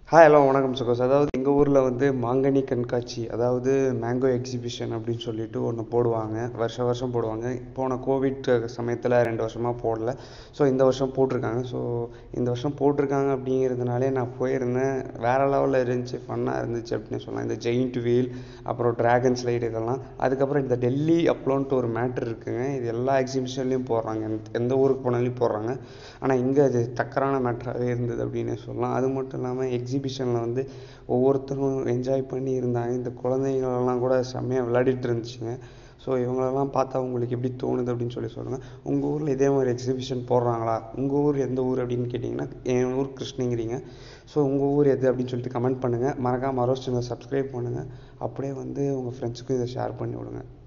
hi hello வணக்கம் சுகோஸ் அதாவது எங்கள் ஊரில் வந்து மாங்கனி கண்காட்சி அதாவது மேங்கோ எக்ஸிபிஷன் அப்படின்னு சொல்லிட்டு ஒன்று போடுவாங்க வருஷம் வருஷம் போடுவாங்க போன கோவிட் சமயத்தில் ரெண்டு வருஷமாக போடல ஸோ இந்த வருஷம் போட்டிருக்காங்க ஸோ இந்த வருஷம் போட்டிருக்காங்க அப்படிங்கிறதுனாலே நான் போயிருந்தேன் வேறு லெவலில் இருந்துச்சு ஃபன்னாக இருந்துச்சு அப்படின்னு சொல்லலாம் இந்த ஜெயிண்ட் வீல் அப்புறம் ட்ராகன் ஸ்லைடு இதெல்லாம் அதுக்கப்புறம் இந்த டெல்லி அப்லோன்ட்டு ஒரு மேட்ரு இருக்குங்க இது எல்லா எக்ஸிபிஷன்லேயும் போடுறாங்க எந்த- எந்த ஊருக்கு போனாலும் போடுறாங்க ஆனால் இங்கே அது டக்கரான மேட்டராகவே இருந்தது அப்படின்னே சொல்லலாம் அது மட்டும் இல்லாமல் எக்ஸிபிஷனில் வந்து ஒவ்வொருத்தரும் என்ஜாய் பண்ணி இருந்தாங்க இந்த குழந்தைங்களெல்லாம் கூட செம்மையாக விளையாடிட்டு இருந்துச்சுங்க ஸோ இவங்களெல்லாம் பார்த்தா உங்களுக்கு எப்படி தோணுது அப்படின்னு சொல்லி சொல்லுங்கள் உங்கள் ஊரில் இதே மாதிரி எக்ஸிபிஷன் போடுறாங்களா உங்கள் ஊர் எந்த ஊர் அப்படின்னு கேட்டிங்கன்னா என் ஊர் கிருஷ்ணகிரிங்க ஸோ உங்கள் ஊர் எது அப்படின்னு சொல்லிட்டு கமெண்ட் பண்ணுங்கள் மறக்காம மரோஸ் சேனல் சப்ஸ்கிரைப் பண்ணுங்கள் அப்படியே வந்து உங்கள் ஃப்ரெண்ட்ஸுக்கும் இதை ஷேர் பண்ணி விடுங்க